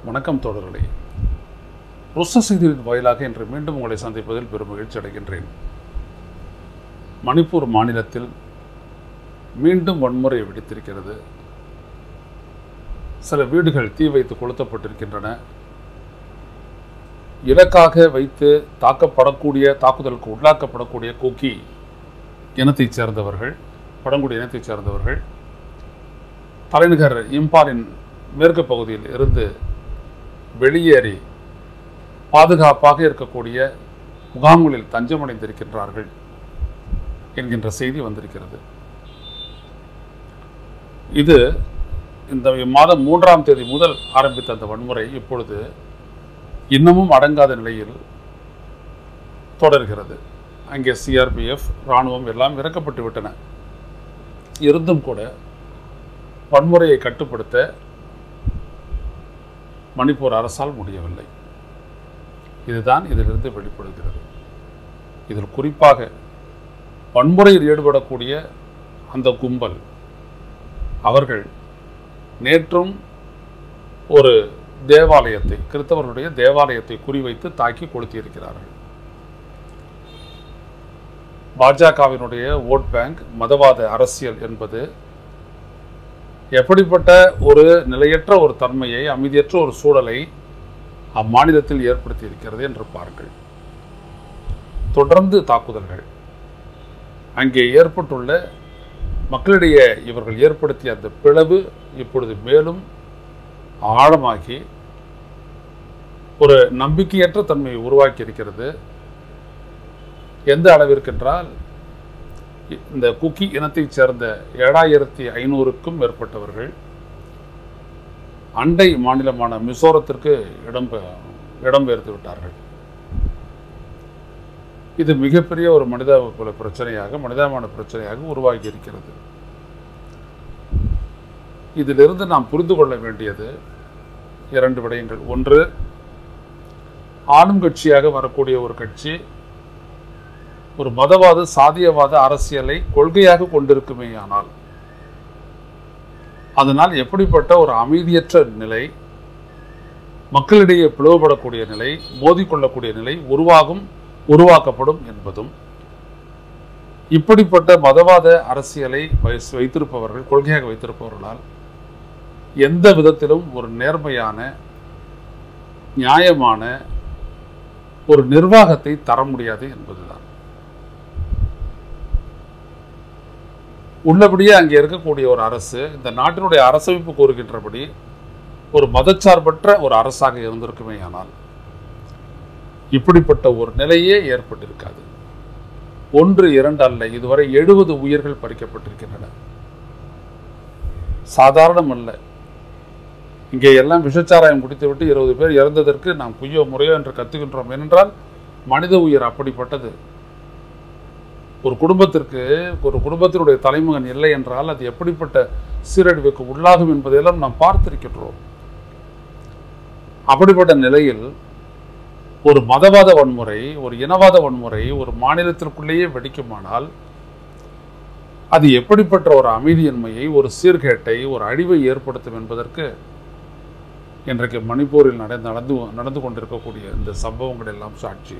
வணக்கம் தோழர்களே ருஷ்ட செய்தியின் வாயிலாக இன்று மீண்டும் உங்களை சந்திப்பதில் பெரும் மகிழ்ச்சி அடைகின்றேன் மணிப்பூர் மாநிலத்தில் மீண்டும் வன்முறை வெடித்திருக்கிறது சில வீடுகள் தீ வைத்து கொளுத்தப்பட்டிருக்கின்றன இலக்காக வைத்து தாக்கப்படக்கூடிய தாக்குதலுக்கு உள்ளாக்கப்படக்கூடிய குக்கி இனத்தைச் சேர்ந்தவர்கள் பழங்குடி இனத்தைச் சேர்ந்தவர்கள் தலைநகர் இம்பாலின் மேற்கு பகுதியில் இருந்து வெளியேறி பாதுகாப்பாக இருக்கக்கூடிய முகாம்களில் தஞ்சமடைந்திருக்கின்றார்கள் என்கின்ற செய்தி வந்திருக்கிறது இது இந்த மாதம் மூன்றாம் தேதி முதல் ஆரம்பித்த அந்த வன்முறை இப்பொழுது இன்னமும் அடங்காத நிலையில் தொடர்கிறது அங்கே சிஆர்பிஎஃப் இராணுவம் எல்லாம் இறக்கப்பட்டு விட்டன இருந்தும் கூட வன்முறையை கட்டுப்படுத்த மணிப்பூர் அரசால் முடியவில்லை இதுதான் இதிலிருந்து வெளிப்படுகிறது இதில் குறிப்பாக வன்முறையில் ஈடுபடக்கூடிய அந்த கும்பல் அவர்கள் நேற்றும் ஒரு தேவாலயத்தை கிறிஸ்தவர்களுடைய தேவாலயத்தை குறிவைத்து தாக்கி கொளுத்தியிருக்கிறார்கள் பாஜகவினுடைய ஓட் பேங்க் மதவாத அரசியல் என்பது எப்படிப்பட்ட ஒரு நிலையற்ற ஒரு தன்மையை அமைதியற்ற ஒரு சூழலை அம்மாநிலத்தில் ஏற்படுத்தி இருக்கிறது என்று பாருங்கள் தொடர்ந்து தாக்குதல்கள் அங்கே ஏற்பட்டுள்ள மக்களிடையே இவர்கள் ஏற்படுத்திய அந்த பிளவு இப்பொழுது மேலும் ஆழமாகி ஒரு நம்பிக்கையற்ற தன்மையை உருவாக்கி இருக்கிறது எந்த அளவிற்கென்றால் இந்த குக்கி இனத்தைச் சேர்ந்த ஏழாயிரத்தி ஐநூறுக்கும் மேற்பட்டவர்கள் அண்டை மாநிலமான மிசோரத்திற்கு இடம் இடம்பெயர்த்து விட்டார்கள் இது மிகப்பெரிய ஒரு மனித குல பிரச்சனையாக மனிதாமான பிரச்சனையாக உருவாகி இருக்கிறது இதிலிருந்து நாம் புரிந்து கொள்ள வேண்டியது இரண்டு விடயங்கள் ஒன்று ஆளும் கட்சியாக வரக்கூடிய ஒரு கட்சி ஒரு மதவாத சாதியவாத அரசியலை கொள்கையாக கொண்டிருக்குமேயானால் அதனால் எப்படிப்பட்ட ஒரு அமைதியற்ற நிலை மக்களிடையே பிளவுபடக்கூடிய நிலை மோதிக்கொள்ளக்கூடிய நிலை உருவாகும் உருவாக்கப்படும் என்பதும் இப்படிப்பட்ட மதவாத அரசியலை வைத்திருப்பவர்கள் கொள்கையாக வைத்திருப்பவர்களால் எந்த விதத்திலும் ஒரு நேர்மையான நியாயமான ஒரு நிர்வாகத்தை தர முடியாது என்பதுதான் உள்ளபடியே அங்கே இருக்கக்கூடிய ஒரு அரசு இந்த நாட்டினுடைய அரசமைப்பு கூறுகின்றபடி ஒரு மதச்சார்பற்ற ஒரு அரசாக இருந்திருக்குமே ஆனால் இப்படிப்பட்ட ஒரு நிலையே ஏற்பட்டிருக்காது ஒன்று இரண்டு அல்ல இதுவரை எழுபது உயிர்கள் பறிக்கப்பட்டிருக்கின்றன சாதாரணம் அல்ல இங்கே எல்லாம் விஷச்சாராயம் குடித்துவிட்டு இருபது பேர் இறந்ததற்கு நாம் குய்யோ முறையோ என்று கத்துகின்றோம் ஏனென்றால் மனித உயிர் அப்படிப்பட்டது ஒரு குடும்பத்திற்கு ஒரு குடும்பத்தினுடைய தலைமகன் இல்லை என்றால் அது எப்படிப்பட்ட சீரழிவுக்கு உள்ளாகும் என்பதையெல்லாம் நாம் பார்த்திருக்கின்றோம் அப்படிப்பட்ட நிலையில் ஒரு மதவாத வன்முறை ஒரு இனவாத வன்முறை ஒரு மாநிலத்திற்குள்ளேயே வெடிக்குமானால் அது எப்படிப்பட்ட ஒரு அமைதியின்மையை ஒரு சீர்கேட்டை ஒரு அழிவை ஏற்படுத்தும் என்பதற்கு இன்றைக்கு மணிப்பூரில் நடந்து நடந்து நடந்து கொண்டிருக்கக்கூடிய இந்த சம்பவங்கள் எல்லாம் சாட்சி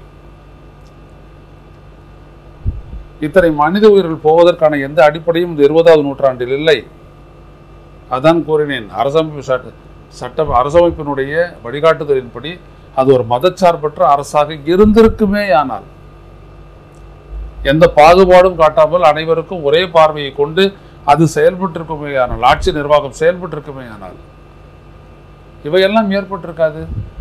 இத்தனை மனித உயிர்கள் போவதற்கான எந்த அடிப்படையும் இந்த இருபதாவது நூற்றாண்டில் இல்லை அதான் கூறினேன் அரசமைப்பு சட்ட சட்ட அரசமைப்பினுடைய வழிகாட்டுதலின்படி அது ஒரு மதச்சார்பற்ற அரசாக இருந்திருக்குமே ஆனால் எந்த பாகுபாடும் காட்டாமல் அனைவருக்கும் ஒரே பார்வையை கொண்டு அது செயல்பட்டிருக்குமே ஆனால் ஆட்சி நிர்வாகம் செயல்பட்டிருக்குமே ஆனால் இவையெல்லாம் ஏற்பட்டிருக்காது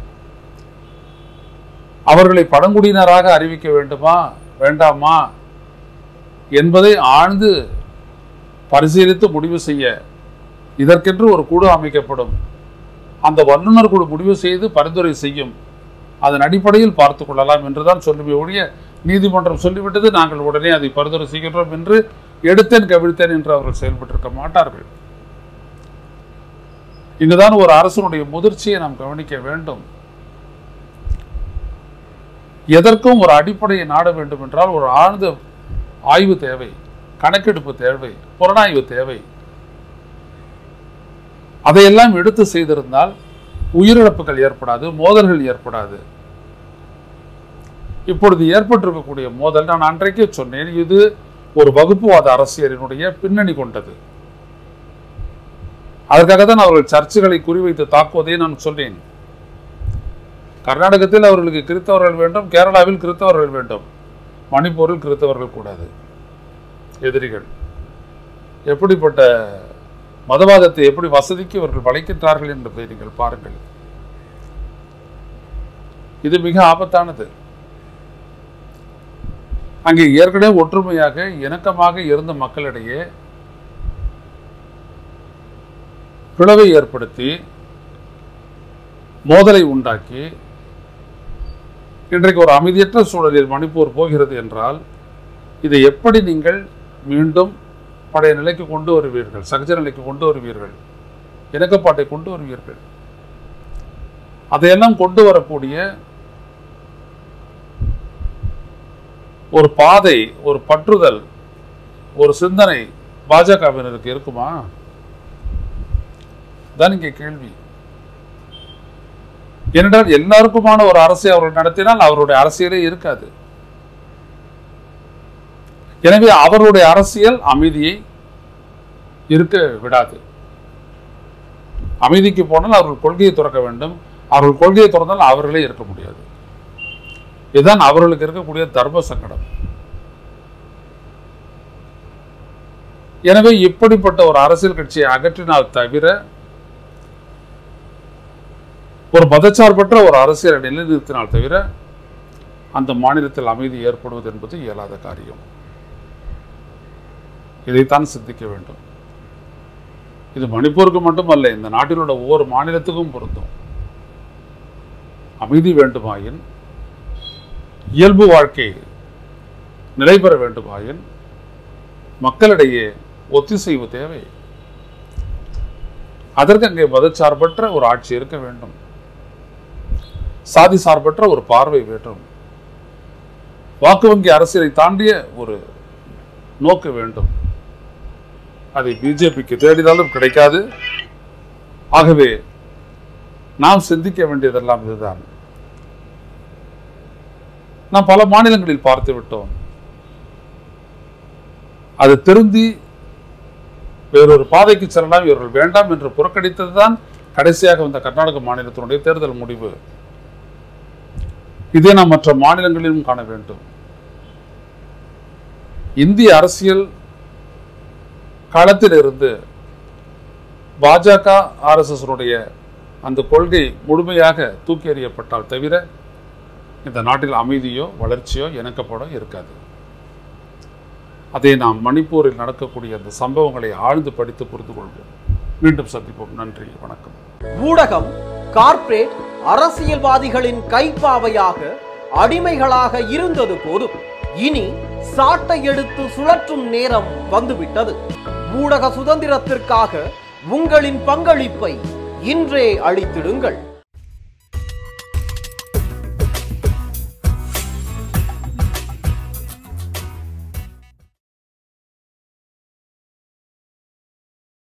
அவர்களை பழங்குடியினராக அறிவிக்க வேண்டுமா வேண்டாமா என்பதை ஆழ்ந்து பரிசீலித்து முடிவு செய்ய இதற்கென்று ஒரு குழு அமைக்கப்படும் அந்த வல்லுநர் குழு முடிவு செய்து பரிந்துரை செய்யும் அதன் அடிப்படையில் பார்த்து கொள்ளலாம் என்றுதான் சொல்லுமே ஒழிய நீதிமன்றம் சொல்லிவிட்டது நாங்கள் உடனே அதை பரிந்துரை செய்கின்றோம் என்று எடுத்தேன் கவிழ்த்தேன் என்று அவர்கள் செயல்பட்டிருக்க மாட்டார்கள் இங்குதான் ஒரு அரசனுடைய முதிர்ச்சியை நாம் கவனிக்க வேண்டும் எதற்கும் ஒரு அடிப்படையை நாட வேண்டும் என்றால் ஒரு ஆழ்ந்த ஆய்வு தேவை கணக்கெடுப்பு தேவை புலனாய்வு தேவை அதையெல்லாம் எடுத்து செய்திருந்தால் உயிரிழப்புகள் ஏற்படாது மோதல்கள் ஏற்படாது இப்பொழுது ஏற்பட்டிருக்கக்கூடிய மோதல் நான் அன்றைக்கே சொன்னேன் இது ஒரு வகுப்புவாத அரசியலினுடைய பின்னணி கொண்டது அதற்காக தான் அவர்கள் சர்ச்சுகளை குறிவைத்து தாக்குவதை நான் சொன்னேன் கர்நாடகத்தில் அவர்களுக்கு கிறித்தவர்கள் வேண்டும் கேரளாவில் கிறித்தவர்கள் வேண்டும் மணிப்பூரில் கிறித்தவர்கள் கூடாது எதிரிகள் எப்படிப்பட்ட மதவாதத்தை எப்படி வசதிக்கு இவர்கள் வளைக்கின்றார்கள் என்பதை நீங்கள் பாருங்கள் இது மிக ஆபத்தானது அங்கே ஏற்கனவே ஒற்றுமையாக இணக்கமாக இருந்த மக்களிடையே பிளவை ஏற்படுத்தி மோதலை உண்டாக்கி இன்றைக்கு ஒரு அமைதியற்ற சூழலில் மணிப்பூர் போகிறது என்றால் இதை எப்படி நீங்கள் மீண்டும் பழைய நிலைக்கு கொண்டு வருவீர்கள் சகஜ நிலைக்கு கொண்டு வருவீர்கள் இணக்கப்பாட்டை கொண்டு வருவீர்கள் அதையெல்லாம் கொண்டு வரக்கூடிய ஒரு பாதை ஒரு பற்றுதல் ஒரு சிந்தனை பாஜகவினருக்கு இருக்குமா தான் இங்கே கேள்வி ஏனென்றால் எல்லாருக்குமான ஒரு அரசியல் அவர்கள் நடத்தினால் அவருடைய அரசியலே இருக்காது எனவே அவருடைய அரசியல் அமைதியை இருக்க விடாது அமைதிக்கு போனால் அவர்கள் கொள்கையை துறக்க வேண்டும் அவர்கள் கொள்கையை திறந்தால் அவர்களே இருக்க முடியாது இதுதான் அவர்களுக்கு இருக்கக்கூடிய தர்ம சங்கடம் எனவே இப்படிப்பட்ட ஒரு அரசியல் கட்சியை அகற்றினால் தவிர ஒரு மதச்சார்பற்ற ஒரு அரசியலை நிலைநிறுத்தினால் தவிர அந்த மாநிலத்தில் அமைதி ஏற்படுவது என்பது இயலாத காரியம் இதைத்தான் சிந்திக்க வேண்டும் இது மணிப்பூருக்கு மட்டுமல்ல இந்த நாட்டில் உள்ள ஒவ்வொரு மாநிலத்துக்கும் பொருந்தும் அமைதி வேண்டுமாயின் இயல்பு வாழ்க்கை நிலை பெற வேண்டுமாயின் மக்களிடையே ஒத்திசைவு தேவை அதற்கு அங்கே மதச்சார்பற்ற ஒரு ஆட்சி இருக்க வேண்டும் சாதி சார்பற்ற ஒரு பார்வை வேண்டும் வாக்கு வங்கி அரசியலை தாண்டிய ஒரு நோக்கு வேண்டும் அதை பிஜேபிக்கு தேடினாலும் கிடைக்காது ஆகவே நாம் சிந்திக்க வேண்டியதெல்லாம் இதுதான் நாம் பல மாநிலங்களில் பார்த்து விட்டோம் அது திருந்தி வேறொரு பாதைக்கு செல்லலாம் இவர்கள் வேண்டாம் என்று புறக்கணித்ததுதான் கடைசியாக வந்த கர்நாடக மாநிலத்தினுடைய தேர்தல் முடிவு இதை நாம் மற்ற மாநிலங்களிலும் காண வேண்டும் இந்திய அரசியல் களத்தில் இருந்து பாஜக ஆர்எஸ்எஸ் உடைய அந்த கொள்கை முழுமையாக தூக்கி எறியப்பட்டால் தவிர இந்த நாட்டில் அமைதியோ வளர்ச்சியோ இணக்கப்படோ இருக்காது அதை நாம் மணிப்பூரில் நடக்கக்கூடிய அந்த சம்பவங்களை ஆழ்ந்து படித்து புரிந்து கொள்வோம் மீண்டும் சந்திப்போம் நன்றி வணக்கம் ஊடகம் கார்ப்பரேட் அரசியல்வாதிகளின் கைப்பாவையாக அடிமைகளாக இருந்தது போதும் இனி சாட்டை எடுத்து சுழற்றும் நேரம் வந்துவிட்டது ஊடக சுதந்திரத்திற்காக உங்களின் பங்களிப்பை இன்றே அளித்திடுங்கள்